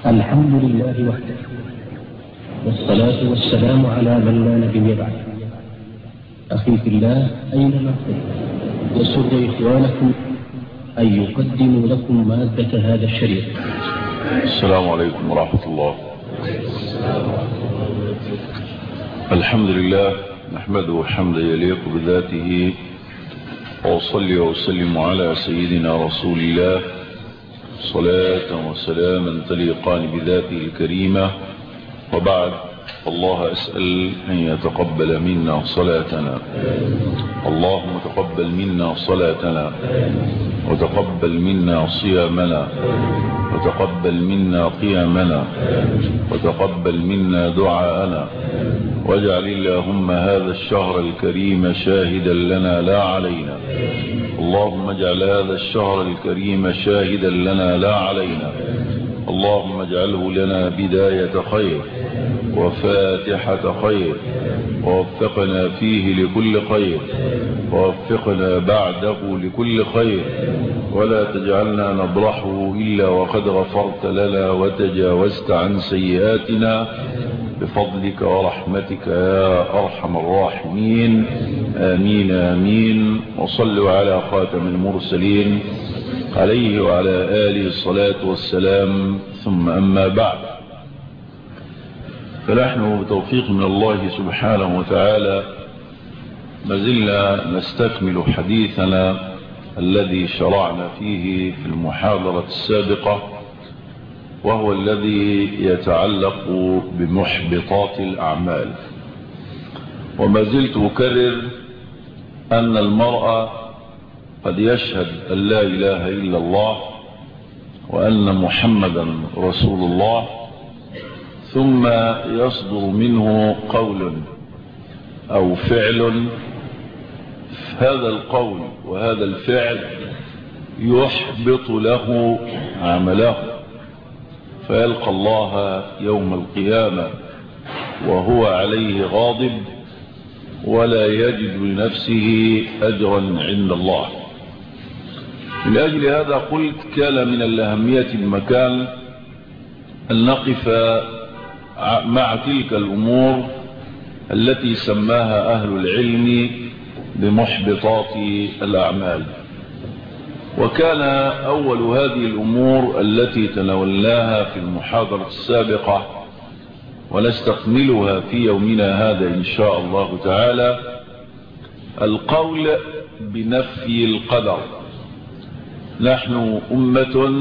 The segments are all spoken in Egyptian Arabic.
الحمد لله وحده والصلاة والسلام على من لا نبي بعد أخي في الله أينما كنت يسر إخوانكم أن يقدموا لكم مادة هذا الشريط السلام عليكم ورحمة الله الحمد لله نحمده حمدا يليق بذاته وأصلي وأسلم على سيدنا رسول الله صلاة وسلاما تليقان بذاته الكريمة وبعد الله أسأل أن يتقبل منا صلاتنا اللهم تقبل منا صلاتنا وتقبل منا صيامنا وتقبل منا قيامنا وتقبل منا دعاءنا واجعل اللهم هذا الشهر الكريم شاهدا لنا لا علينا اللهم اجعل هذا الشهر الكريم شاهدا لنا لا علينا اللهم اجعله لنا بداية خير وفاتحة خير ووفقنا فيه لكل خير ووفقنا بعده لكل خير ولا تجعلنا نبرحه إلا وقد غفرت لنا وتجاوزت عن سيئاتنا بفضلك ورحمتك يا أرحم الراحمين آمين آمين وصلوا على خاتم المرسلين عليه وعلى آله الصلاة والسلام ثم أما بعد فنحن بتوفيق من الله سبحانه وتعالى ما زلنا نستكمل حديثنا الذي شرعنا فيه في المحاضرة السابقة وهو الذي يتعلق بمحبطات الأعمال وما زلت أكرر أن المرأة قد يشهد أن لا إله إلا الله وأن محمدا رسول الله ثم يصدر منه قول أو فعل هذا القول وهذا الفعل يحبط له عمله فيلقى الله يوم القيامة وهو عليه غاضب ولا يجد لنفسه أجرا عند الله من أجل هذا قلت كان من الأهمية المكان أن نقف مع تلك الأمور التي سماها أهل العلم بمحبطات الأعمال وكان أول هذه الأمور التي تناولناها في المحاضرة السابقة ونستكملها في يومنا هذا إن شاء الله تعالى القول بنفي القدر نحن أمة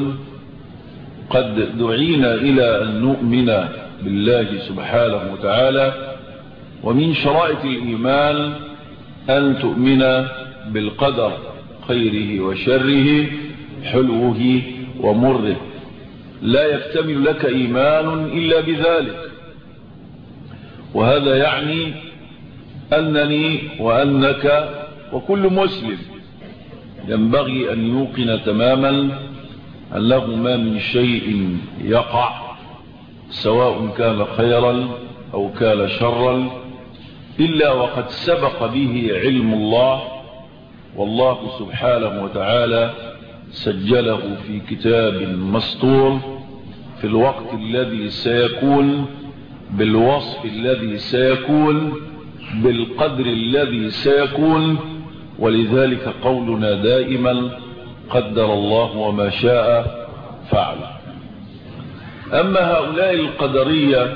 قد دعينا إلى أن نؤمن بالله سبحانه وتعالى ومن شرائط الإيمان أن تؤمن بالقدر خيره وشره حلوه ومره لا يكتمل لك إيمان إلا بذلك وهذا يعني أنني وأنك وكل مسلم ينبغي أن يوقن تماما أنه ما من شيء يقع سواء كان خيرا أو كان شرا إلا وقد سبق به علم الله والله سبحانه وتعالى سجله في كتاب مسطور في الوقت الذي سيكون بالوصف الذي سيكون بالقدر الذي سيكون ولذلك قولنا دائما قدر الله وما شاء فعل أما هؤلاء القدرية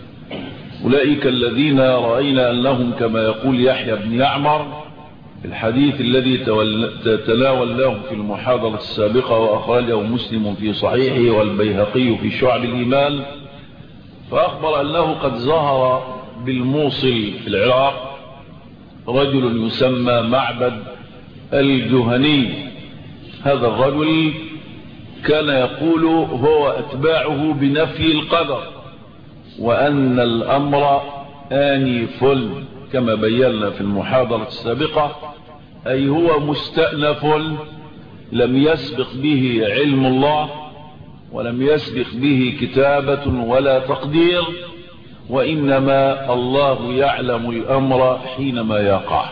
أولئك الذين رأينا أنهم كما يقول يحيى بن يعمر الحديث الذي تناولناه في المحاضرة السابقة وأخرجه مسلم في صحيحه والبيهقي في شعب الإيمان فأخبر أنه قد ظهر بالموصل في العراق رجل يسمى معبد الجهني هذا الرجل كان يقول هو أتباعه بنفي القدر وأن الأمر آنف كما بينا في المحاضرة السابقة أي هو مستأنف لم يسبق به علم الله ولم يسبق به كتابة ولا تقدير وإنما الله يعلم الأمر حينما يقع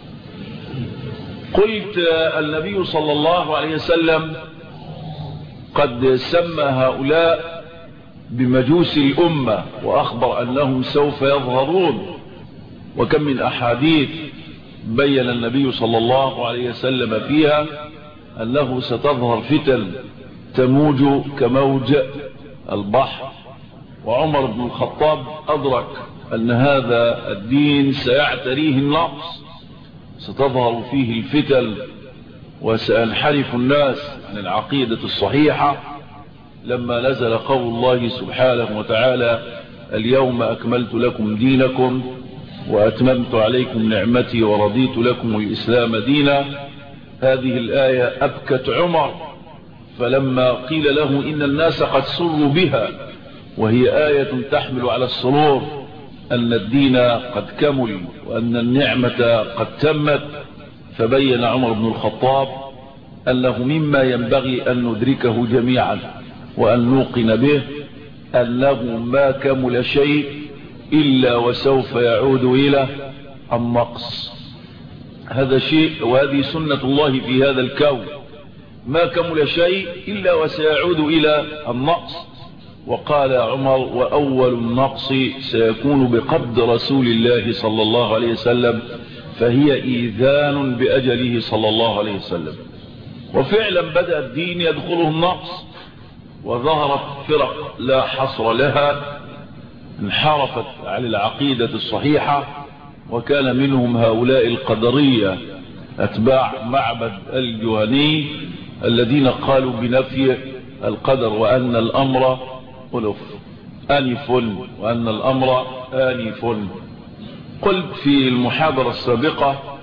قلت النبي صلى الله عليه وسلم قد سمى هؤلاء بمجوس الأمة وأخبر أنهم سوف يظهرون وكم من أحاديث بين النبي صلى الله عليه وسلم فيها أنه ستظهر فتن تموج كموج البحر وعمر بن الخطاب أدرك أن هذا الدين سيعتريه النقص ستظهر فيه الفتن وسينحرف الناس عن العقيدة الصحيحة لما نزل قول الله سبحانه وتعالى اليوم أكملت لكم دينكم وأتممت عليكم نعمتي ورضيت لكم الإسلام دينا هذه الآية أبكت عمر فلما قيل له إن الناس قد سروا بها وهي آية تحمل على السرور أن الدين قد كمل وأن النعمة قد تمت فبين عمر بن الخطاب أنه مما ينبغي أن ندركه جميعا وأن نوقن به أنه ما كمل شيء إلا وسوف يعود إلى النقص هذا شيء وهذه سنة الله في هذا الكون ما كمل شيء إلا وسيعود إلى النقص وقال عمر وأول النقص سيكون بقبض رسول الله صلى الله عليه وسلم فهي إيذان بأجله صلى الله عليه وسلم وفعلا بدأ الدين يدخله النقص وظهرت فرق لا حصر لها انحرفت على العقيدة الصحيحة وكان منهم هؤلاء القدرية أتباع معبد الجهني الذين قالوا بنفي القدر وأن الأمر ألف أنف وأن الأمر آنف قلت في المحاضرة السابقة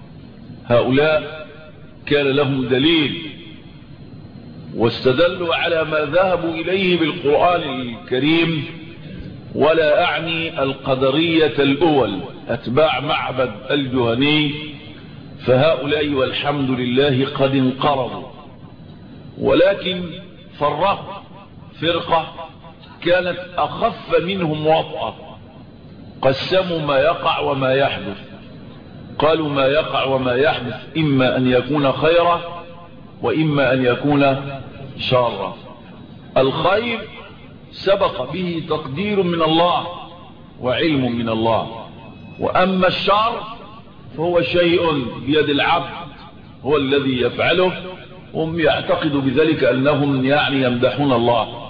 هؤلاء كان لهم دليل واستدلوا على ما ذهبوا إليه بالقرآن الكريم ولا أعني القدرية الأول أتباع معبد الجهني فهؤلاء والحمد لله قد انقرضوا ولكن فرقوا فرقة كانت أخف منهم وطأة قسموا ما يقع وما يحدث قالوا ما يقع وما يحدث إما أن يكون خيرا وإما أن يكون شارا الخير سبق به تقدير من الله وعلم من الله وأما الشر فهو شيء بيد العبد هو الذي يفعله هم يعتقدوا بذلك أنهم يعني يمدحون الله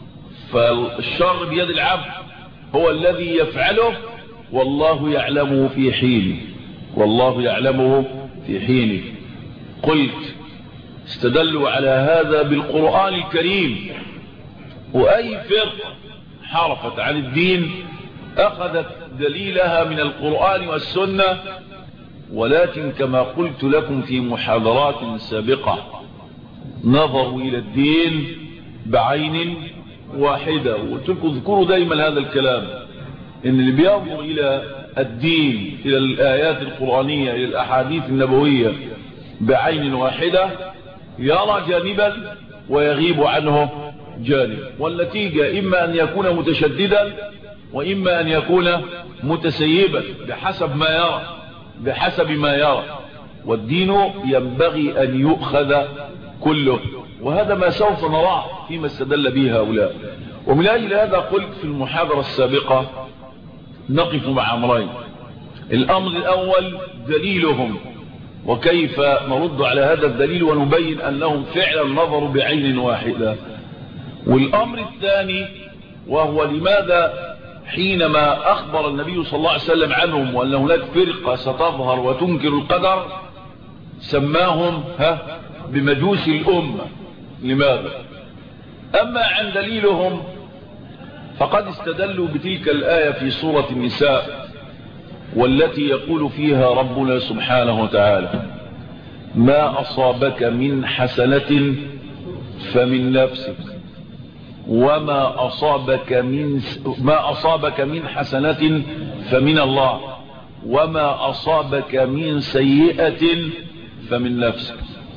فالشر بيد العبد هو الذي يفعله والله يعلمه في حينه والله يعلمه في حينه قلت استدلوا على هذا بالقرآن الكريم وأي فرقة حرفت عن الدين أخذت دليلها من القرآن والسنة ولكن كما قلت لكم في محاضرات سابقة نظروا إلى الدين بعين واحدة وقلت لكم اذكروا دايما هذا الكلام ان اللي بينظر إلى الدين إلى الآيات القرآنية إلى الأحاديث النبوية بعين واحدة يرى جانبا ويغيب عنه جانب والنتيجة إما أن يكون متشددا وإما أن يكون متسيبا بحسب ما يرى بحسب ما يرى والدين ينبغي أن يؤخذ كله وهذا ما سوف نراه فيما استدل به هؤلاء ومن أجل هذا قلت في المحاضرة السابقة نقف مع أمرين الأمر الأول دليلهم وكيف نرد على هذا الدليل ونبين أنهم فعلا نظروا بعين واحدة والأمر الثاني وهو لماذا حينما أخبر النبي صلى الله عليه وسلم عنهم وأن هناك فرقة ستظهر وتنكر القدر سماهم ها بمجوس الأمة لماذا أما عن دليلهم فقد استدلوا بتلك الآية في سورة النساء والتي يقول فيها ربنا سبحانه وتعالى ما أصابك من حسنة فمن نفسك وما أصابك من ما أصابك من حسنة فمن الله وما أصابك من سيئة فمن نفسك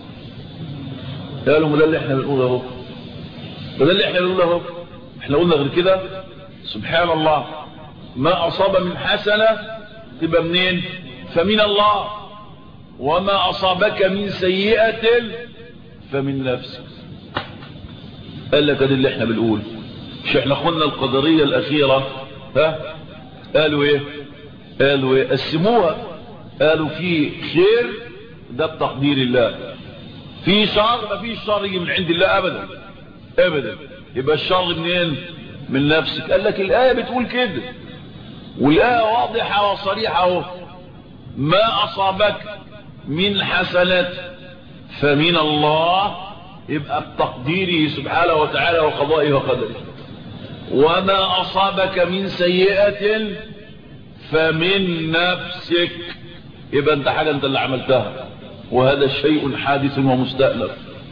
قالوا ده اللي احنا بنقوله اهو ده اللي احنا بنقوله اهو احنا قلنا غير كده سبحان الله ما أصاب من حسنة تبقى منين فمن الله وما أصابك من سيئة فمن نفسك قال لك ده اللي احنا بنقول مش احنا قلنا القدرية الأخيرة ها قالوا ايه قالوا ايه قسموها قالوا في خير ده بتقدير الله في شر ما فيش شر يجي من عند الله ابدا ابدا يبقى الشر منين من نفسك قال لك الآية بتقول كده والآية واضحة وصريحة اهو ما أصابك من حسنة فمن الله يبقى بتقديره سبحانه وتعالى وقضائه وقدره وما أصابك من سيئة فمن نفسك يبقى انت حاجة انت اللي عملتها وهذا شيء حادث ومستأنف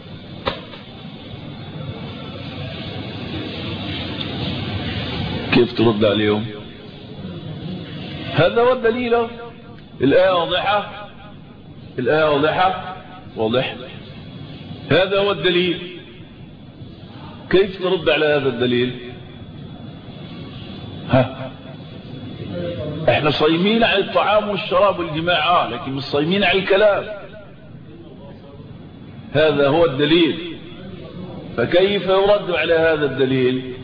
كيف ترد عليهم هذا هو الدليل الآية واضحة الآية واضحة واضح هذا هو الدليل كيف ترد على هذا الدليل ها احنا صايمين عن الطعام والشراب والجماع آه لكن مش صايمين عن الكلام هذا هو الدليل فكيف يرد على هذا الدليل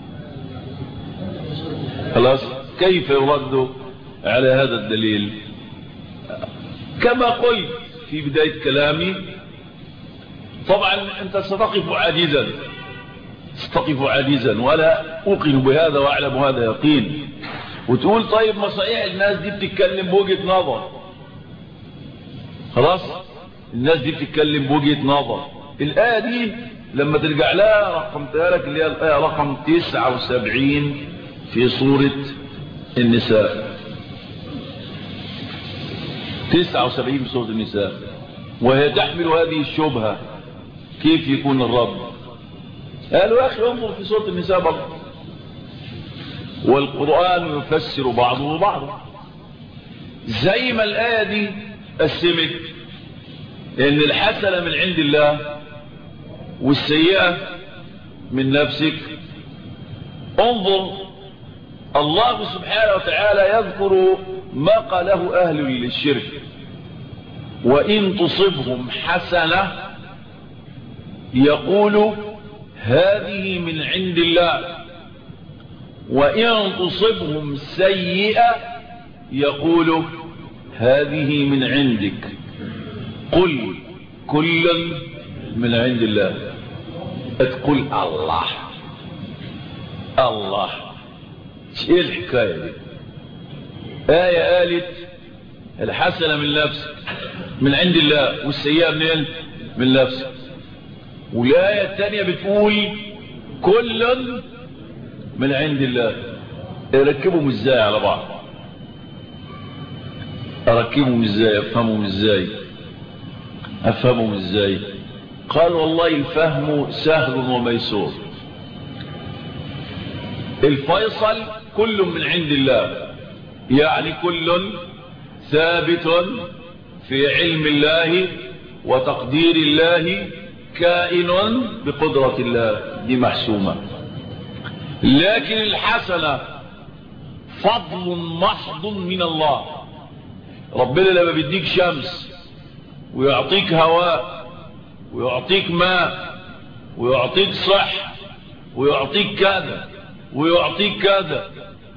خلاص كيف يرد على هذا الدليل كما قلت في بداية كلامي طبعا انت ستقف عاجزا ستقف عاجزا ولا اوقن بهذا واعلم هذا يقين وتقول طيب ما صحيح الناس دي بتتكلم بوجهة نظر خلاص الناس دي بتتكلم بوجهة نظر الآية دي لما ترجع لها رقمتها لك اللي هي الآية رقم 79 في سورة النساء 79 في سورة النساء وهي تحمل هذه الشبهة كيف يكون الرب قالوا يا أخي انظر في سورة النساء برضه والقرآن يفسر بعضه بعضا زي ما الآية دي قسمت ان الحسنة من عند الله والسيئة من نفسك انظر الله سبحانه وتعالى يذكر ما قاله أهل الشرك وإن تصبهم حسنة يقول هذه من عند الله وإن تصبهم سيئة يقول هذه من عندك قل كل من عند الله تقول الله الله ايه الحكاية دي آية قالت الحسنة من نفسك من عند الله والسيئة منين من نفسك والآية الثانية بتقول كل من عند الله اركبهم ازاي على بعض اركبهم ازاي افهمهم ازاي افهمهم ازاي قال والله الفهم سهل وميسور الفيصل كل من عند الله يعني كل ثابت في علم الله وتقدير الله كائن بقدرة الله دي محسومة لكن الحسنة فضل محض من الله ربنا لما بيديك شمس ويعطيك هواء ويعطيك ماء ويعطيك صح ويعطيك كذا ويعطيك كذا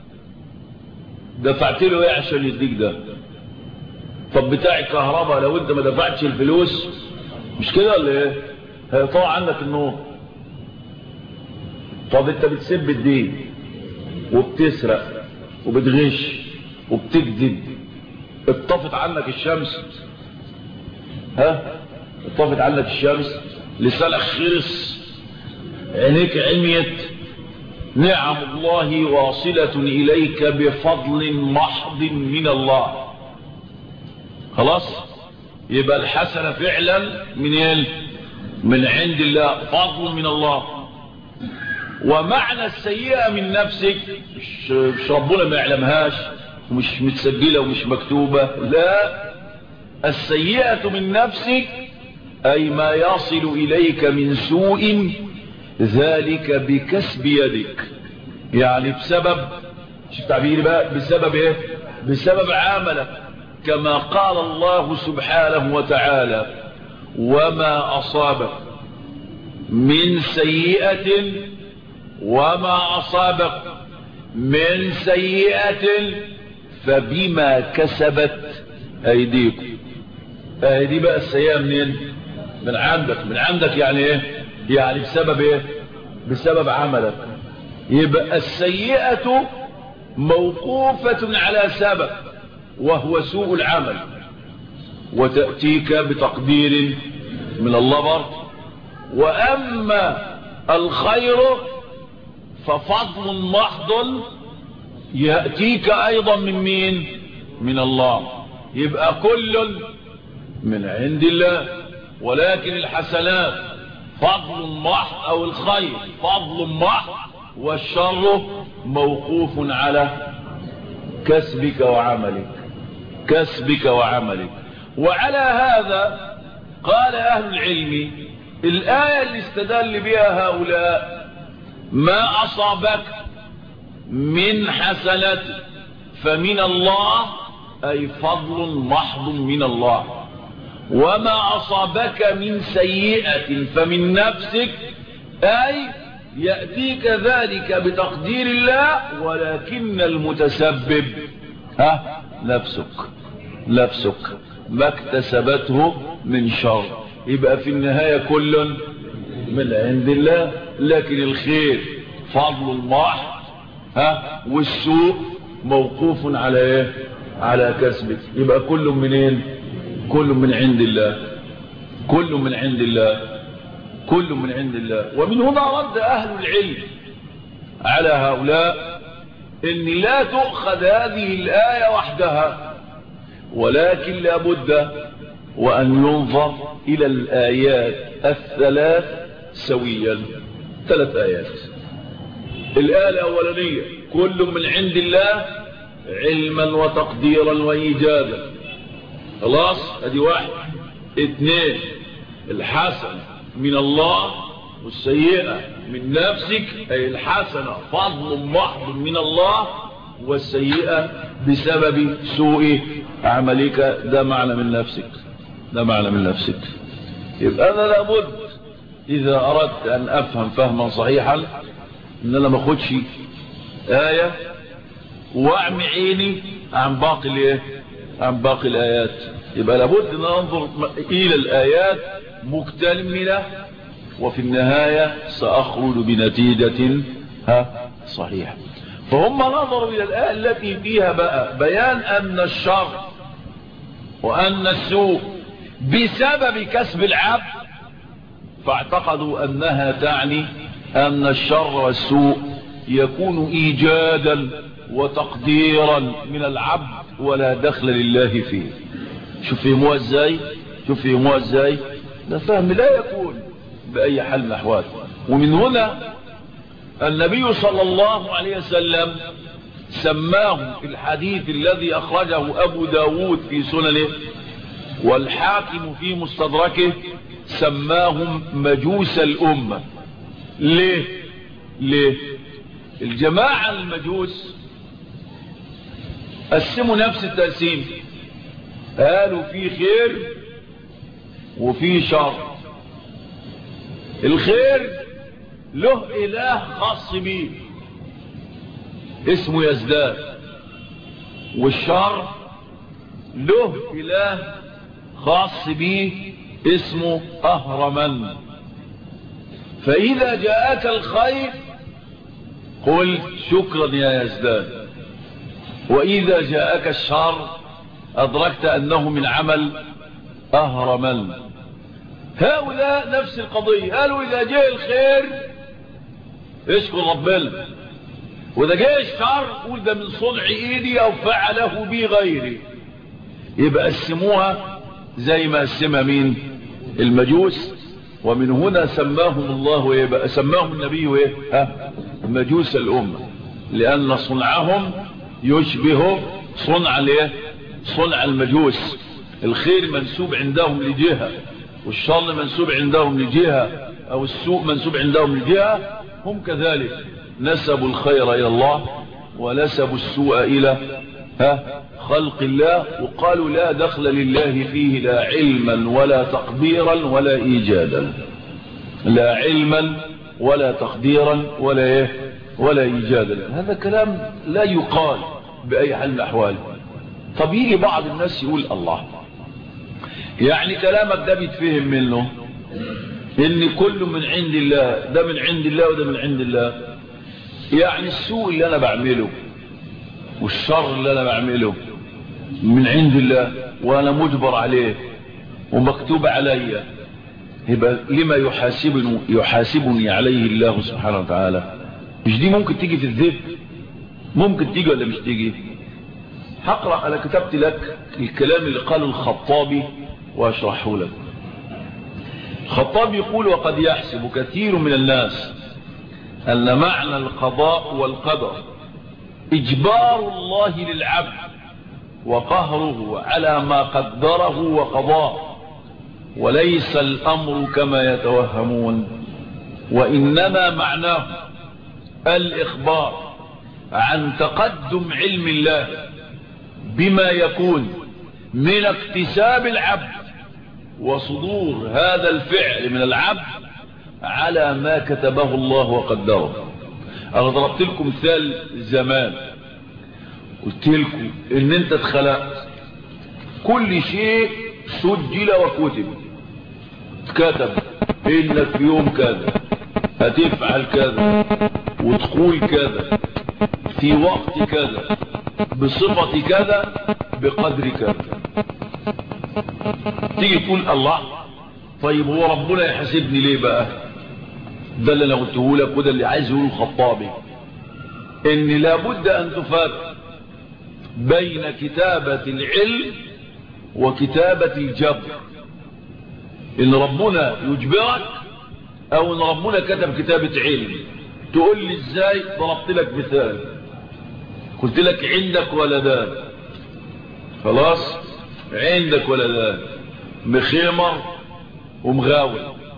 دفعت له ايه عشان يديك ده طب بتاع الكهرباء لو انت ما دفعتش الفلوس مش كده ولا ايه هيطلع عنك النور طب انت بتسب الدين وبتسرق وبتغش وبتكذب اتطفت عنك الشمس ها اتطفت عنك الشمس لسانك خرس عينيك عميت نعم الله واصلة إليك بفضل محض من الله خلاص يبقى الحسنة فعلا من يل من عند الله فضل من الله ومعنى السيئة من نفسك مش, مش ربنا ما يعلمهاش ومش متسجلة ومش مكتوبة لا السيئة من نفسك أي ما يصل إليك من سوء ذلك بكسب يدك يعني بسبب شوف تعبيري بقى بسبب ايه بسبب عملك كما قال الله سبحانه وتعالى وما أصابك من سيئة وما أصابك من سيئة فبما كسبت أيديكم أيدي بقى السيئة منين من عندك من عندك يعني ايه يعني بسبب ايه بسبب عملك يبقى السيئة موقوفة على سبب وهو سوء العمل وتأتيك بتقدير من الله برضه وأما الخير ففضل محض يأتيك أيضا من مين من الله يبقى كل من عند الله ولكن الحسنات فضل محض أو الخير فضل محض والشر موقوف على كسبك وعملك كسبك وعملك وعلى هذا قال أهل العلم الآية اللي استدل بها هؤلاء ما أصابك من حسنة فمن الله أي فضل محض من الله وما أصابك من سيئة فمن نفسك أي يأتيك ذلك بتقدير الله ولكن المتسبب ها نفسك نفسك ما اكتسبته من شر يبقى في النهاية كل من عند الله لكن الخير فضل الله ها والسوء موقوف على ايه على كسبك يبقى كل منين كل من عند الله كل من عند الله كل من عند الله ومن هنا رد اهل العلم على هؤلاء ان لا تؤخذ هذه الايه وحدها ولكن لابد وان ينظر الى الايات الثلاث سويا ثلاث ايات الايه الاولانيه كل من عند الله علما وتقديرا وايجادا خلاص ادي واحد اثنين الحسن من الله والسيئة من نفسك أي الحسنة فضل محض من الله والسيئة بسبب سوء عملك ده معنى من نفسك ده معنى من نفسك يبقى أنا لابد إذا أردت أن أفهم فهما صحيحا إن أنا ما أخدش آية وأعمي عيني عن باقي الإيه عن باقي الآيات يبقى لابد أن أنظر إلى الآيات مكتملة وفي النهاية سأخرج بنتيجة ها صحيحة فهم نظروا إلى الآية التي فيها بقى بيان أن الشر وأن السوء بسبب كسب العبد فاعتقدوا أنها تعني أن الشر والسوء يكون إيجادا وتقديرا من العبد ولا دخل لله فيه شوف فهموها ازاي شوف فهموها ازاي ده فهم لا يكون بأي حال من الأحوال ومن هنا النبي صلى الله عليه وسلم سماه في الحديث الذي أخرجه أبو داود في سننه والحاكم في مستدركه سماهم مجوس الأمة ليه ليه الجماعة المجوس قسموا نفس التقسيم قالوا في خير وفي شر الخير له اله خاص بيه اسمه يزداد والشر له اله خاص بيه اسمه اهرمن فاذا جاءك الخير قل شكرا يا يزداد واذا جاءك الشر ادركت انه من عمل اهرمن هؤلاء نفس القضية قالوا إذا جاء الخير اشكر ربنا وإذا جاء الشر قول ده من صنع إيدي أو فعله بي غيري يبقى قسموها زي ما قسمها مين المجوس ومن هنا سماهم الله يبقى سماهم النبي ايه ها مجوس الأمة لأن صنعهم يشبه صنع الايه صنع المجوس الخير منسوب عندهم لجهة والشر منسوب عندهم لجهة او السوء منسوب عندهم لجهة هم كذلك نسبوا الخير الى الله ونسبوا السوء الى ها خلق الله وقالوا لا دخل لله فيه لا علما ولا تقديرا ولا ايجادا لا علما ولا تقديرا ولا ايه ولا ايجادا هذا كلام لا يقال باي حال من الاحوال طب يجي بعض الناس يقول الله يعني كلامك ده بيتفهم منه ان كل من عند الله ده من عند الله وده من عند الله يعني السوء اللي انا بعمله والشر اللي انا بعمله من عند الله وانا مجبر عليه ومكتوب علي يبقى لما يحاسبني, يحاسبني عليه الله سبحانه وتعالى مش دي ممكن تيجي في الذهن ممكن تيجي ولا مش تيجي هقرأ انا كتبت لك الكلام اللي قاله الخطابي واشرحه لك الخطابي يقول وقد يحسب كثير من الناس أن معنى القضاء والقدر إجبار الله للعبد وقهره على ما قدره وقضاه وليس الأمر كما يتوهمون وإنما معناه الإخبار عن تقدم علم الله بما يكون من اكتساب العبد وصدور هذا الفعل من العبد على ما كتبه الله وقدره انا ضربت لكم مثال زمان قلت لكم ان انت اتخلقت كل شيء سجل وكتب كتب انك في يوم كذا هتفعل كذا وتقول كذا في وقت كذا بصفة كذا بقدر كذا تيجي تقول الله طيب هو ربنا يحاسبني ليه بقى ده اللي انا قلته لك وده اللي عايز يقوله الخطابي ان لابد ان تفرق بين كتابة العلم وكتابة الجبر ان ربنا يجبرك او ان ربنا كتب كتابة علم تقول لي ازاي ضربت لك مثال قلت لك عندك ولدان خلاص عندك ولدان مخيمر ومغاول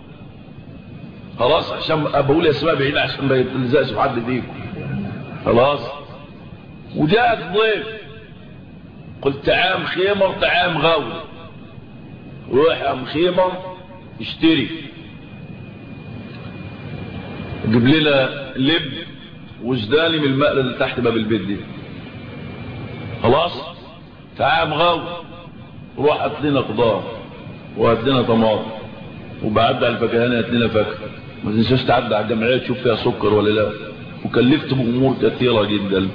خلاص عشان بقول اسماء بعيدة عشان ما يتلزقش في حد فيكم خلاص وجاءك ضيف قلت تعال مخيمر تعال مغاول روح يا مخيمر اشتري جيب لنا لب وجداني من المقلة اللي تحت باب البيت دي خلاص تعال مغاول روح هات لنا خضار وهات لنا طماطم وبعد على الفكهانة هات لنا فاكهه ما تنساش تعدي على الجمعيه تشوف فيها سكر ولا لا وكلفت بامور كثيره جدا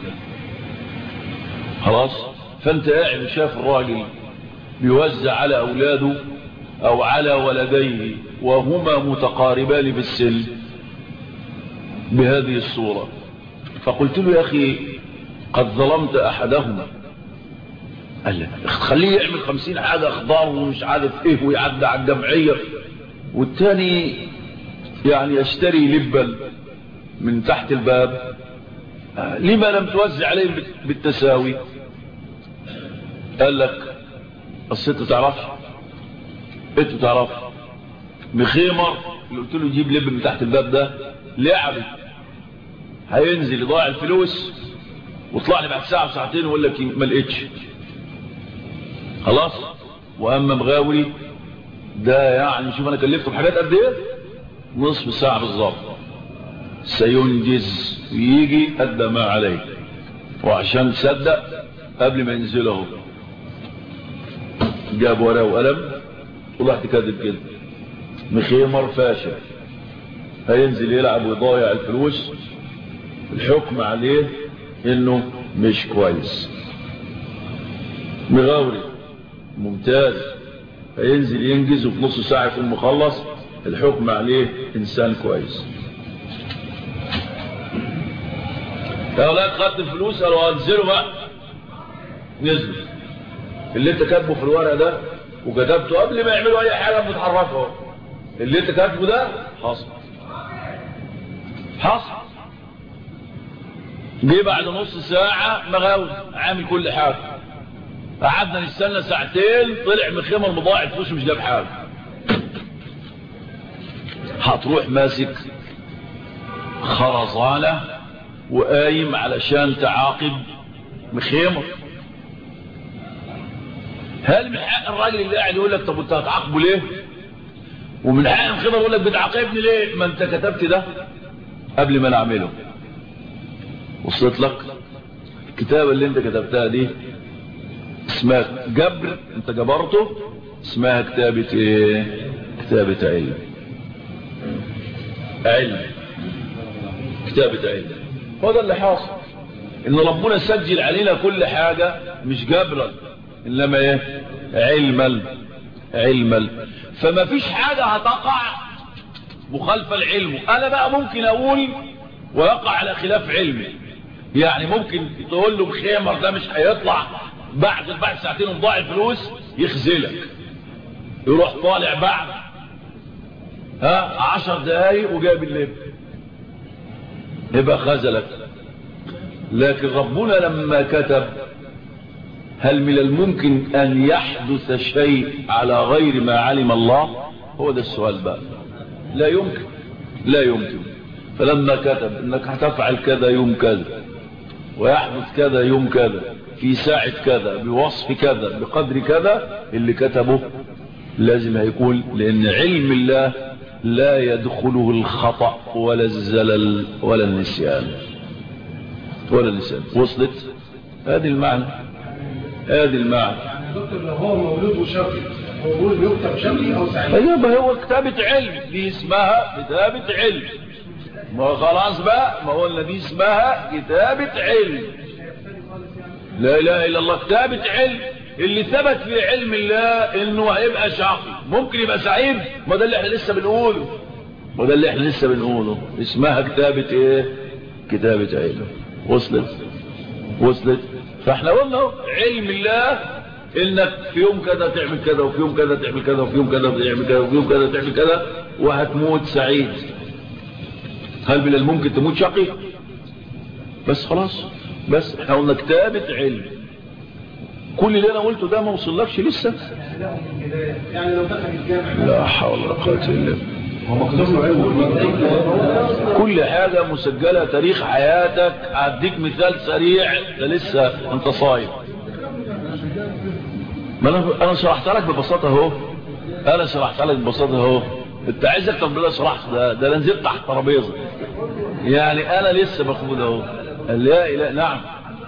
خلاص فانت قاعد شاف الراجل بيوزع على اولاده او على ولديه وهما متقاربان في السن بهذه الصورة فقلت له يا اخي قد ظلمت احدهما قال لي خليه يعمل خمسين حاجة اخضار ومش عارف ايه ويعدى على الجمعية والتاني يعني يشتري لبا من تحت الباب لما لم توزع عليه بالتساوي قال لك الست تعرفش انت تعرف مخيمر اللي قلت له جيب لب من تحت الباب ده لعبي هينزل يضيع الفلوس وطلع لي بعد ساعة وساعتين ويقول لك ما لقيتش خلاص واما مغاوري ده يعني شوف انا كلفته بحاجات قد ايه نصف ساعة بالظبط سينجز ويجي قد ما عليه وعشان تصدق قبل ما ينزل اهو جاب ورقه وقلم ورحت كاتب كده مخيمر فاشل هينزل يلعب ويضيع الفلوس الحكم عليه انه مش كويس مغاوري ممتاز هينزل ينجز وفي نص ساعة يكون مخلص الحكم عليه انسان كويس يا اولاد خدت الفلوس قالوا انزلوا بقى نزلوا اللي انت كاتبه في الورقه ده وكتبته قبل ما يعملوا اي حاجه متحركه اللي انت كاتبه ده حصل حصل جه بعد نص ساعة مغاوي عامل كل حاجة قعدنا نستنى ساعتين طلع من خمر مضاعف فلوس مش جاب حاجة هتروح ماسك خرزانة وقايم علشان تعاقب مخيمر هل من حق الراجل اللي قاعد يقول لك طب انت هتعاقبه ليه ومن حق الخبر يقول لك بتعاقبني ليه ما انت كتبت ده قبل ما نعمله وصلت لك الكتابة اللي انت كتبتها دي اسمها جبر انت جبرته اسمها كتابة ايه كتابة علم علم كتابة علم هو ده اللي حاصل ان ربنا سجل علينا كل حاجة مش جبرا انما ايه علما علما فما فيش حاجة هتقع مخالفة العلم انا بقى ممكن اقول ويقع على خلاف علمي يعني ممكن تقول له بخيمر ده مش هيطلع بعد بعد ساعتين ومضاع الفلوس يخزلك يروح طالع بعد ها عشر دقايق وجايب اللب يبقى خزلك لكن ربنا لما كتب هل من الممكن ان يحدث شيء على غير ما علم الله هو ده السؤال بقى لا يمكن لا يمكن فلما كتب انك هتفعل كذا يوم كذا ويحدث كذا يوم كذا في ساعة كذا بوصف كذا بقدر كذا اللي كتبه لازم هيكون لان علم الله لا يدخله الخطأ ولا الزلل ولا النسيان ولا النسيان وصلت هذه المعنى هذه المعنى دكتور لو هو مولود وشقي هو بيقول يكتب شقي او سعيد ايوه هو كتابة علم دي اسمها كتابة علم ما هو خلاص بقى ما هو الذي اسمها كتابة علم لا اله الا الله كتابة علم اللي ثبت في علم الله انه هيبقى شقي ممكن يبقى سعيد ما ده اللي احنا لسه بنقوله ما ده اللي احنا لسه بنقوله اسمها كتابة ايه كتابة علم وصلت وصلت فاحنا قلنا اهو علم الله انك في يوم كذا تعمل كذا وفي يوم كذا تعمل كذا وفي يوم كذا تعمل كذا وفي يوم كذا تعمل كذا وهتموت سعيد هل من الممكن تموت شقي بس خلاص بس احنا قلنا كتابة علم كل اللي انا قلته ده ما وصلكش لسه يعني لو دخل الجامع لا حول ولا قوه الا بالله هو مكتوب له علم كل حاجة مسجلة تاريخ حياتك اديك مثال سريع ده لسه انت صايم ما انا انا شرحت لك ببساطة اهو انا شرحت لك ببساطة اهو انت عايزك طب ده شرحت ده ده انا نزلت تحت ترابيزه يعني انا لسه باخد اهو لا اله نعم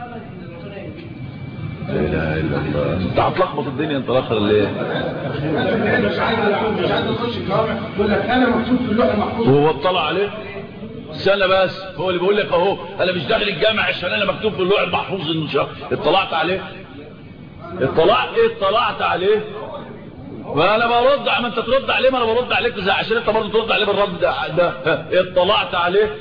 لا اله الا الله انت هتلخبط الدنيا انت الاخر ليه مش عايز مش عايز اخش الجامع يقول لك انا مكتوب في اللوح المحفوظ وهو اطلع عليه استنى بس هو اللي بيقول لك اهو انا مش داخل الجامع عشان انا مكتوب في اللوح المحفوظ ان شاء اطلعت عليه اطلعت ايه اطلعت عليه ما انا برد ما انت ترد عليه ما انا برد عليك زي عشان انت برضه ترد عليه بالرد ده, ده. ها، اطلعت عليه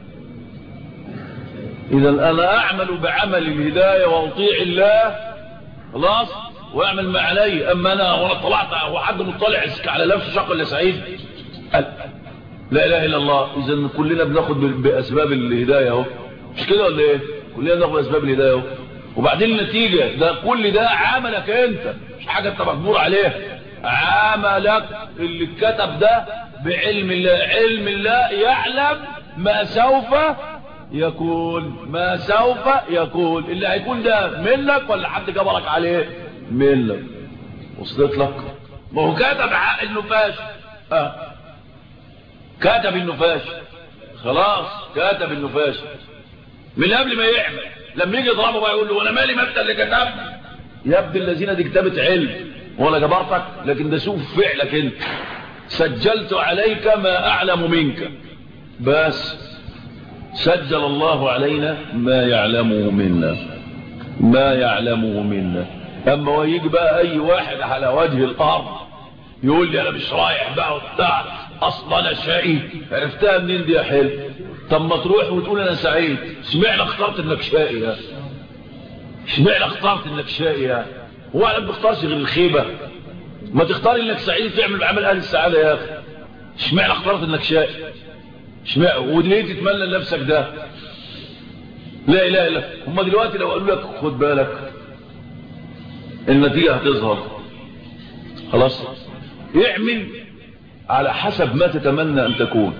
اذا انا اعمل بعمل الهدايه واطيع الله خلاص واعمل ما علي اما انا وانا طلعت هو حد مطلع على نفسه شق ولا سعيد قال لا اله الا الله اذا كلنا بناخد ب- باسباب الهدايه اهو مش كده ولا ايه كلنا بناخد باسباب الهدايه اهو وبعدين النتيجه ده كل ده عملك انت مش حاجه انت مجبور عليها عملك اللي اتكتب ده بعلم الله علم الله يعلم ما سوف يكون ما سوف يكون اللي هيكون ده منك ولا حد جبرك عليه منك وصلت لك ما هو كتب حق انه فاشل اه كتب انه فاشل خلاص كتب انه فاشل من قبل ما يعمل لما يجي يضربه بقى يقول له وانا مالي ما انت اللي كتبت يا ابن الذين دي كتابه علم ولا جبرتك لكن ده سوء فعلك انت سجلت عليك ما اعلم منك بس سجل الله علينا ما يعلمه منا ما يعلمه منا اما ويجي بقى اي واحد على وجه الارض يقول لي انا مش رايح بقى وبتاع اصلا انا شقي عرفتها منين دي يا حلو طب ما تروح وتقول انا سعيد اشمعنى اخترت انك شقي يا اشمعنى اخترت انك شقي يا هو انا ما بختارش غير الخيبه ما تختار انك سعيد تعمل بعمل اهل السعاده يا اخي اشمعنى اخترت انك شقي اشمعنى وليه تتمنى لنفسك ده لا اله الا هم دلوقتي لو قالوا لك خد بالك النتيجه هتظهر خلاص اعمل على حسب ما تتمنى ان تكون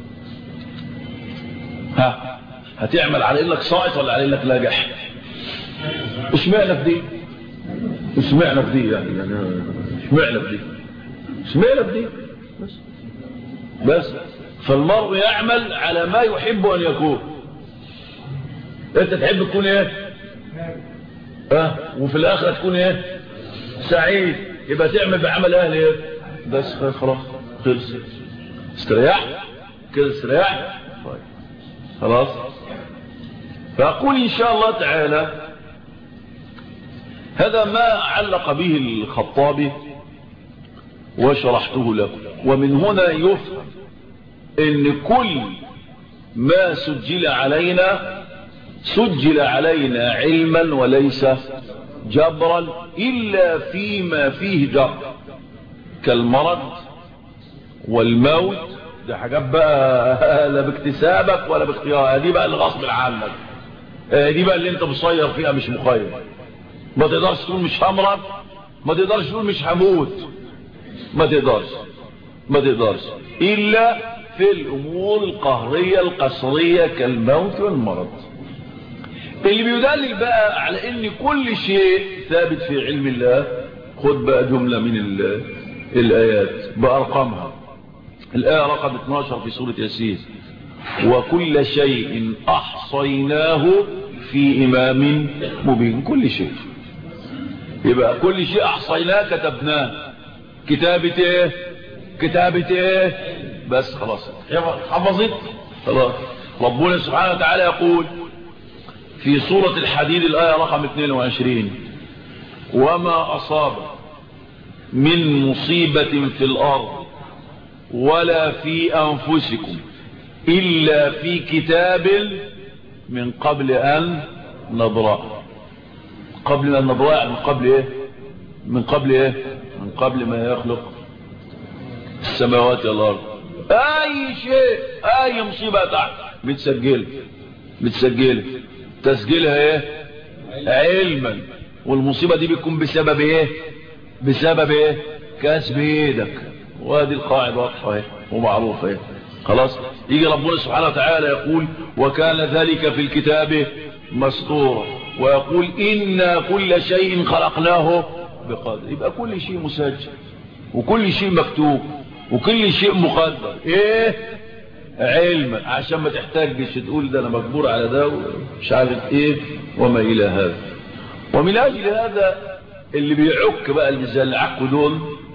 ها هتعمل على انك ساقط ولا على انك ناجح اشمعنى في دي اشمعنى في دي يعني يعني اشمعنى في دي اشمعنى في دي بس بس فالمرء يعمل على ما يحب أن يكون انت تحب تكون ايه اه وفي الاخرة تكون ايه سعيد يبقى تعمل بعمل اهل ايه بس خلاص خلص استريح كده استريح طيب خلاص فأقول إن شاء الله تعالى هذا ما علق به الخطابي وشرحته لكم ومن هنا يفهم ان كل ما سجل علينا سجل علينا علما وليس جبرا إلا فيما فيه جبر كالمرض والموت دي حاجات بقى لا باكتسابك ولا باختيارك دي بقى اللي غصب عنك دي بقى اللي انت مصير فيها مش مخير ما تقدرش تقول مش همرض ما تقدرش تقول مش هموت ما تقدرش ما تقدرش إلا في الأمور القهرية القصرية كالموت والمرض اللي بيدلل بقى على ان كل شيء ثابت في علم الله خد بقى جملة من الآيات بأرقامها الآية رقم 12 في سورة ياسين وكل شيء أحصيناه في إمام مبين كل شيء يبقى كل شيء أحصيناه كتبناه كتابة ايه كتابة ايه بس خلاص حفظت خلاص ربنا سبحانه وتعالى يقول في سورة الحديد الآية رقم 22 وما أصاب من مصيبة في الأرض ولا في أنفسكم إلا في كتاب من قبل أن نضرأ قبل أن نضرأ من قبل إيه من قبل إيه من قبل ما يخلق السماوات والأرض أي شيء أي مصيبة تحت متسجل متسجل تسجيلها ايه علما والمصيبة دي بتكون بسبب ايه بسبب ايه كسب ايدك وادي القاعدة واضحة ايه ومعروفة ايه خلاص يجي ربنا سبحانه وتعالى يقول وكان ذلك في الكتاب مسطورا ويقول إنا كل شيء خلقناه بقدر يبقى كل شيء مسجل وكل شيء مكتوب وكل شيء مقدر ايه علما عشان ما تحتاجش تقول ده انا مجبور على ده ومش عارف ايه وما الى هذا ومن اجل هذا اللي بيعك بقى اللي زي اللي عكوا دول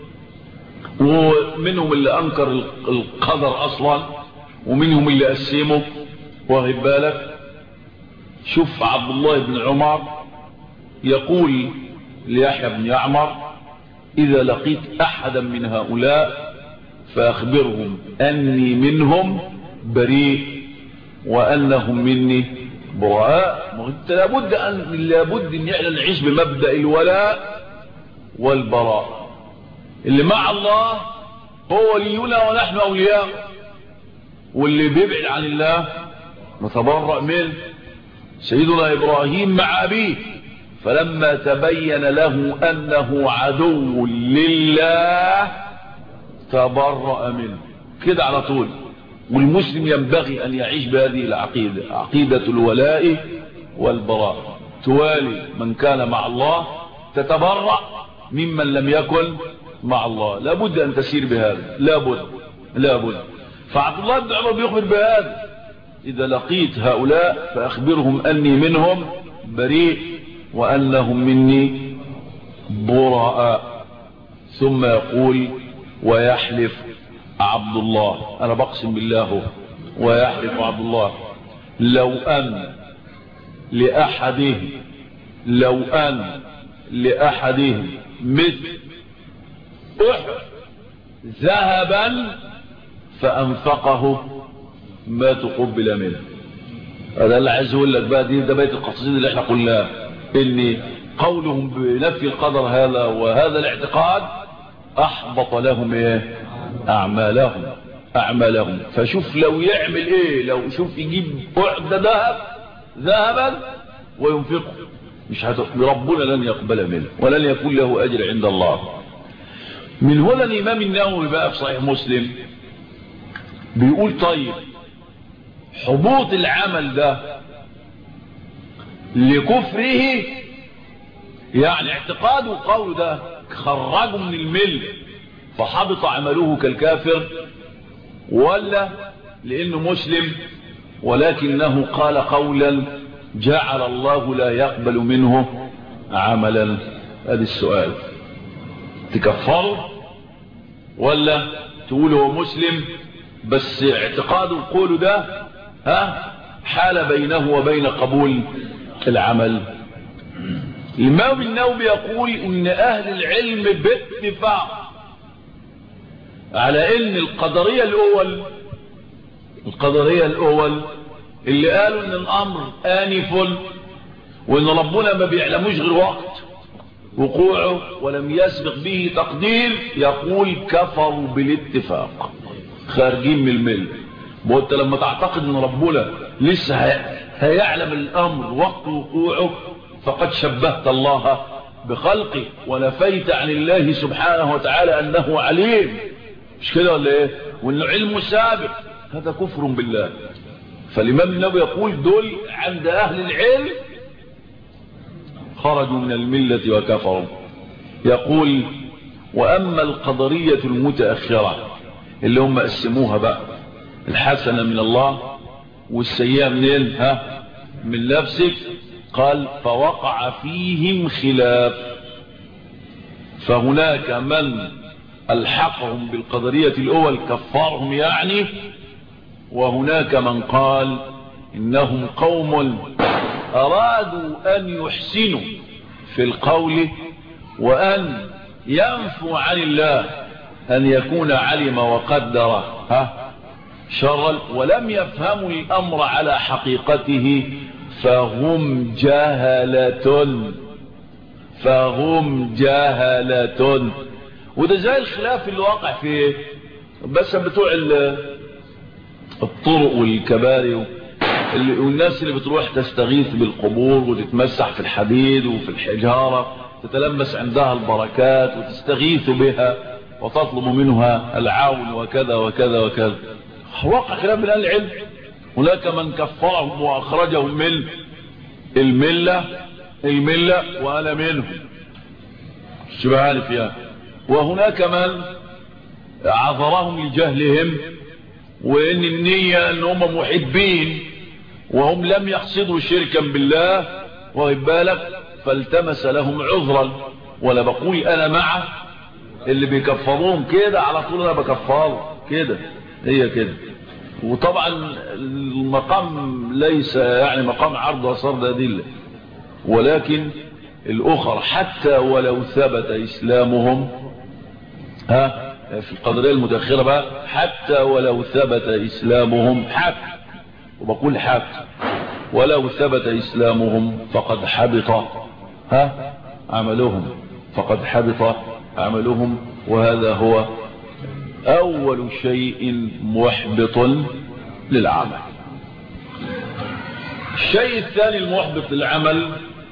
ومنهم اللي انكر القدر اصلا ومنهم اللي قسمه واخد بالك شوف عبد الله بن عمر يقول ليحيى بن يعمر اذا لقيت احدا من هؤلاء فاخبرهم اني منهم بريء وانهم مني براء انت لابد ان لابد ان احنا نعيش بمبدا الولاء والبراء اللي مع الله هو ولينا ونحن اولياء واللي بيبعد عن الله نتبرأ منه سيدنا ابراهيم مع ابيه فلما تبين له انه عدو لله تبرأ منه كده على طول والمسلم ينبغي أن يعيش بهذه العقيدة عقيدة الولاء والبراء توالي من كان مع الله تتبرأ ممن لم يكن مع الله لابد أن تسير بهذا لابد لابد فعبد الله بن عمر بيخبر بهذا إذا لقيت هؤلاء فأخبرهم أني منهم بريء وأنهم مني براء ثم يقول ويحلف عبد الله انا بقسم بالله ويحلف عبد الله لو ان لاحدهم لو ان لاحدهم مثل احد ذهبا فانفقه ما تقبل منه هذا اللي عايز اقول لك بقى دي ده بيت القصيده اللي احنا قلناه ان قولهم بنفي القدر هذا وهذا الاعتقاد احبط لهم ايه اعمالهم اعمالهم فشوف لو يعمل ايه لو شوف يجيب بعد ذهب ذهبا وينفقه مش هت... ربنا لن يقبل منه ولن يكون له اجر عند الله من هنا الامام النووي بقى في صحيح مسلم بيقول طيب حبوط العمل ده لكفره يعني اعتقاده وقوله ده خرجه من المله فحبط عمله كالكافر ولا لانه مسلم ولكنه قال قولا جعل الله لا يقبل منه عملا هذا السؤال تكفره ولا تقول هو مسلم بس اعتقاده وقوله ده ها حال بينه وبين قبول العمل الإمام النووي يقول إن أهل العلم باتفاق على إن القدرية الأول القدرية الأول اللي قالوا إن الأمر آنف وإن ربنا ما بيعلموش غير وقت وقوعه ولم يسبق به تقدير يقول كفروا بالاتفاق خارجين من المل وانت لما تعتقد ان ربنا لسه هيعلم الامر وقت وقوعه فقد شبهت الله بخلقه ونفيت عن الله سبحانه وتعالى انه عليم مش كده ولا ايه وانه علم سابق هذا كفر بالله فالامام النبي يقول دول عند اهل العلم خرجوا من الملة وكفروا يقول واما القدرية المتأخرة اللي هم قسموها بقى الحسنة من الله والسيئة منين ها من نفسك قال فوقع فيهم خلاف فهناك من الحقهم بالقدرية الاول كفارهم يعني وهناك من قال انهم قوم ارادوا ان يحسنوا في القول وان ينفوا عن الله ان يكون علم وقدر ها شرا ولم يفهموا الامر على حقيقته فهم جهلة فهم جهلة وده زي الخلاف اللي واقع في بس بتوع الطرق والكباري والناس اللي بتروح تستغيث بالقبور وتتمسح في الحديد وفي الحجارة تتلمس عندها البركات وتستغيث بها وتطلب منها العون وكذا وكذا وكذا وقع خلاف من اهل العلم هناك من كفرهم واخرجهم من الملة الملة وانا منهم شبه عارف يعني وهناك من عذرهم لجهلهم وان النية ان هم محبين وهم لم يقصدوا شركا بالله واخد بالك فالتمس لهم عذرا ولا بقول انا مع اللي بيكفروهم كده على طول انا بكفره كده هي كده وطبعا المقام ليس يعني مقام عرض وصرد أدلة ولكن الأخر حتى ولو ثبت إسلامهم ها في القدرية المتأخرة بقى حتى ولو ثبت إسلامهم حتى وبقول حتى ولو ثبت إسلامهم فقد حبط ها عملهم فقد حبط عملهم وهذا هو أول شيء محبط للعمل الشيء الثاني المحبط للعمل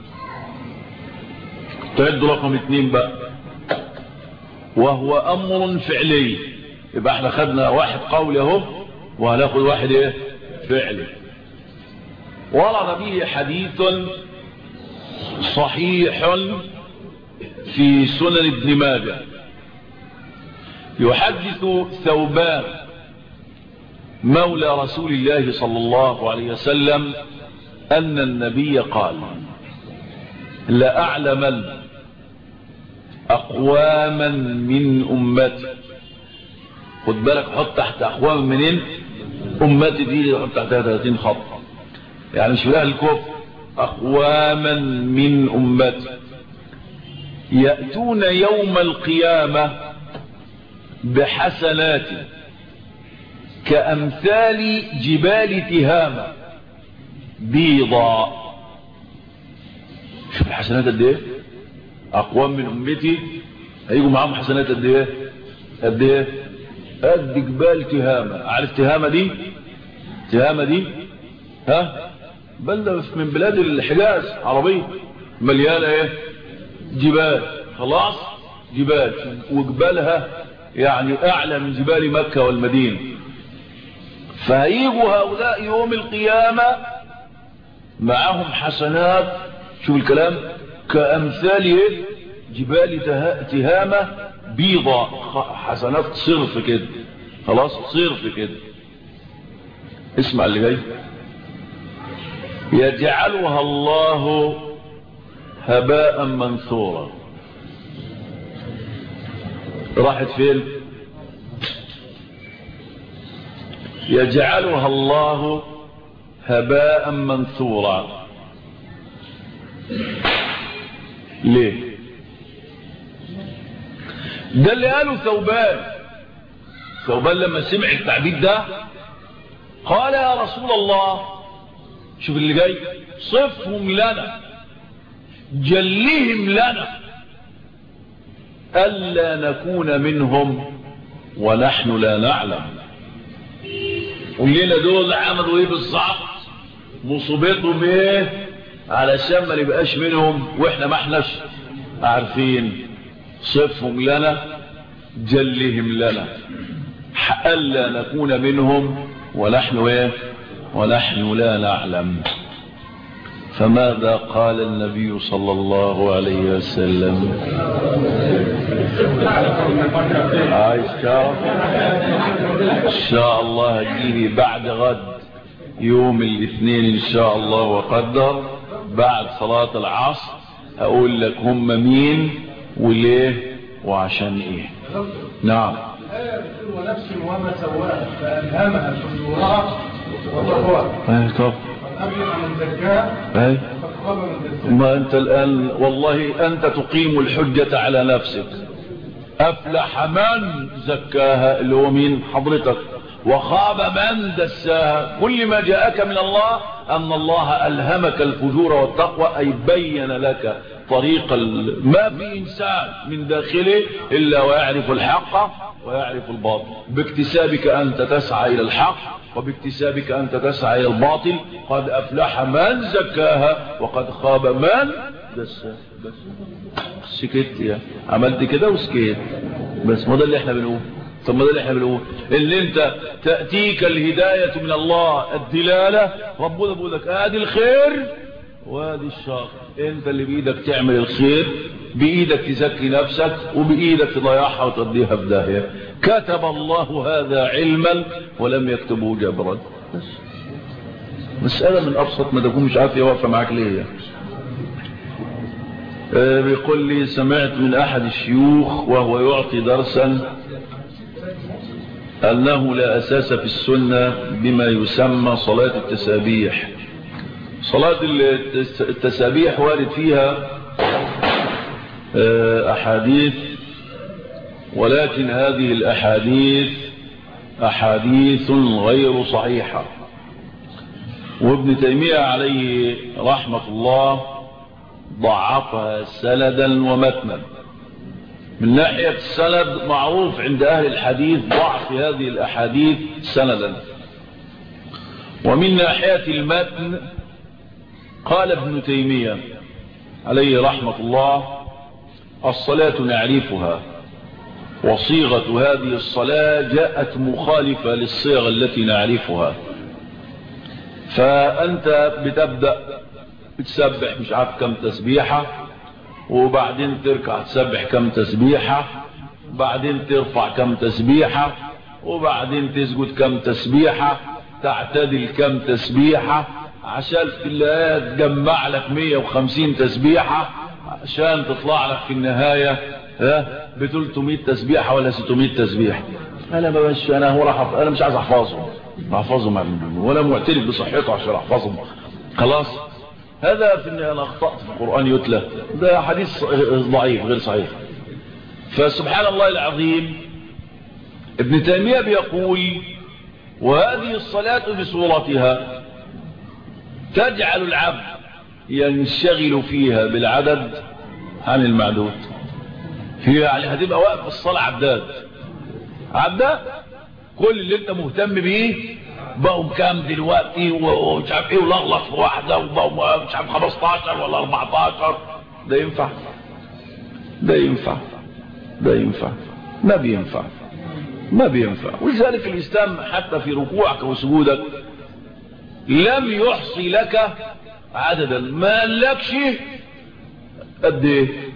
تعد رقم اثنين بقى وهو أمر فعلي يبقى احنا خدنا واحد قولي اهو وهناخد واحد ايه فعلي ورد به حديث صحيح في سنن ابن ماجه يحدث ثوبان مولى رسول الله صلى الله عليه وسلم أن النبي قال لأعلمن أقواما من أمتي خد بالك حط تحت أقوام منين أمتي دي حط تحتها 30 خط يعني مش بلاها الكفر أقواما من أمتي يأتون يوم القيامة بحسنات كأمثال جبال تهامة بيضاء شوف الحسنات قد ايه اقوام من امتي هيجوا معاهم حسنات قد ايه قد ايه قد جبال تهامة عارف تهامة دي تهامة دي ها بلد من بلاد الحجاز عربية مليانة ايه جبال خلاص جبال وجبالها يعني اعلى من جبال مكة والمدينة فهيجوا هؤلاء يوم القيامة معهم حسنات شوف الكلام كأمثال جبال تهامة بيضة حسنات صرف كده خلاص صرف كده اسمع اللي جاي يجعلها الله هباء منثورا راحت فين يجعلها الله هباء منثورا ليه ده اللي قاله ثوبان ثوبان لما سمع التعبيد ده قال يا رسول الله شوف اللي جاي صفهم لنا جلهم لنا ألا نكون منهم ونحن لا نعلم قول لنا دول عملوا ايه بالظبط مصيبتهم ايه علشان ما نبقاش منهم واحنا ما احناش عارفين صفهم لنا جلهم لنا ألا نكون منهم ونحن ايه ونحن لا نعلم فماذا قال النبي صلى الله عليه وسلم عايز تعرف ان شاء الله هتجيلي بعد غد يوم الاثنين ان شاء الله وقدر بعد صلاة العصر اقول لك هم مين وليه وعشان ايه نعم ونفس وما سواها فألهمها فجورها وتقواها ايه طب أبلغ من زكاها ايه فخاب من دساها ما انت الان والله انت تقيم الحجة على نفسك افلح من زكاها اللي هو مين حضرتك وخاب من دساها كل ما جاءك من الله ان الله الهمك الفجور والتقوى اي بين لك طريق ال- ما في انسان من داخله الا ويعرف الحق ويعرف الباطل باكتسابك انت تسعى الى الحق وباكتسابك انت تسعى الى الباطل قد افلح من زكاها وقد خاب من دساها بس سكت يا عملت كده وسكت بس ما ده اللي احنا بنقول طب ما ده اللي احنا بنقول ان انت تاتيك الهدايه من الله الدلاله ربنا بيقول لك ادي الخير وادي الشر انت اللي بايدك تعمل الخير بايدك تزكي نفسك وبايدك تضيعها وتوديها في داهيه كتب الله هذا علما ولم يكتبه جبرا بس مساله من ابسط ما تكون مش عارف واقفه معاك ليه يعني. آه، بيقول لي سمعت من احد الشيوخ وهو يعطي درسا انه لا اساس في السنة بما يسمى صلاة التسابيح صلاة التس- التسابيح وارد فيها آه، احاديث ولكن هذه الاحاديث احاديث غير صحيحة وابن تيمية عليه رحمة الله ضعفها سندا ومتنا من ناحية السند معروف عند أهل الحديث ضعف هذه الأحاديث سندا ومن ناحية المتن قال ابن تيمية عليه رحمة الله الصلاة نعرفها وصيغة هذه الصلاة جاءت مخالفة للصيغ التي نعرفها فأنت بتبدأ بتسبح مش عارف كم تسبيحة وبعدين تركع تسبح كم تسبيحة بعدين ترفع كم تسبيحة وبعدين تسجد كم تسبيحة تعتدل كم تسبيحة عشان في الله تجمع لك 150 تسبيحة عشان تطلع لك في النهاية ها ب 300 تسبيحة ولا 600 تسبيحة انا ما مش انا هو راح انا مش عايز احفظهم احفظهم ولا معترف بصحته عشان احفظهم خلاص هذا في النهاية انا اخطأت في القرآن يتلى ده حديث ضعيف غير صحيح فسبحان الله العظيم ابن تيمية بيقول وهذه الصلاة بصورتها تجعل العبد ينشغل فيها بالعدد عن المعدود هي يعني هتبقى واقف الصلاة عداد عداد كل اللي انت مهتم بيه بقوا كام دلوقتي ومش عارف ايه ولغلط في واحدة وبقوا مش عارف 15 ولا 14 ده ينفع ده ينفع ده ينفع ما بينفع ما بينفع ولذلك الإسلام حتى في ركوعك وسجودك لم يحصي لك عددا ما لكش قد ايه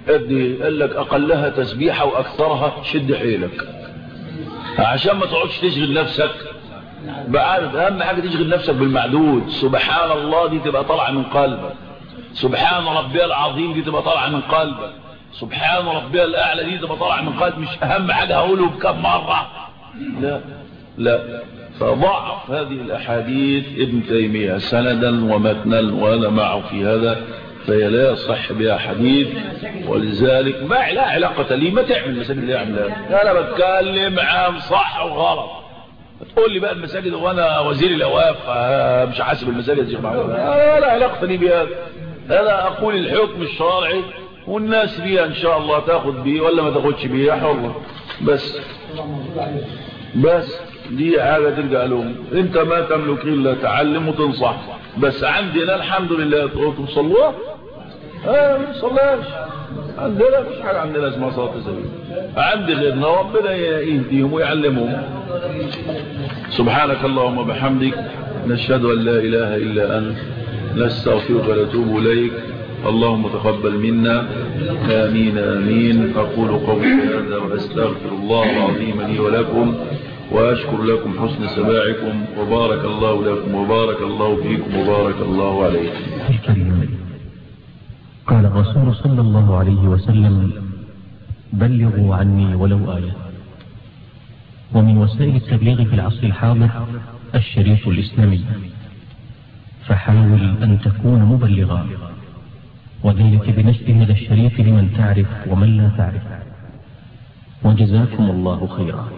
ادي قال لك اقلها تسبيحة واكثرها شد حيلك عشان ما تقعدش تشغل نفسك بعرف اهم حاجة تشغل نفسك بالمعدود سبحان الله دي تبقى طالعة من قلبك سبحان ربي العظيم دي تبقى طالعة من قلبك سبحان ربي الاعلى دي تبقى طالعة من قلبك مش اهم حاجة هقوله بكم مرة لا لا فضعف هذه الاحاديث ابن تيمية سندا ومتنا وانا معه في هذا فهي لا يصح بها حديث ولذلك ما لا علاقة لي ما تعمل المساجد اللي يعملها انا بتكلم عن صح وغلط تقول لي بقى المساجد وانا وزير الاوقاف مش حاسب المساجد يا شيخ محمد لا علاقة لي بها انا اقول الحكم الشرعي والناس بيها ان شاء الله تاخد بيه ولا ما تاخدش بيه حرة بس بس دي حاجة ترجع لهم انت ما تملك الا تعلم وتنصح بس عندنا الحمد لله تصلوها اه ما تصليهاش عندنا مش حاجة عندنا اسمها صلاة السبيل عندي غيرنا ربنا يهديهم ويعلمهم سبحانك اللهم وبحمدك نشهد ان لا اله الا انت نستغفرك ونتوب اليك اللهم تقبل منا آمين آمين أقول قولي هذا وأستغفر الله العظيم لي ولكم وأشكر لكم حسن سماعكم وبارك الله لكم وبارك الله فيكم وبارك الله عليكم الكريم قال الرسول صلى الله عليه وسلم بلغوا عني ولو آية ومن وسائل التبليغ في العصر الحاضر الشريف الإسلامي فحاول أن تكون مبلغا وذلك بنشر هذا الشريف لمن تعرف ومن لا تعرف وجزاكم الله خيرا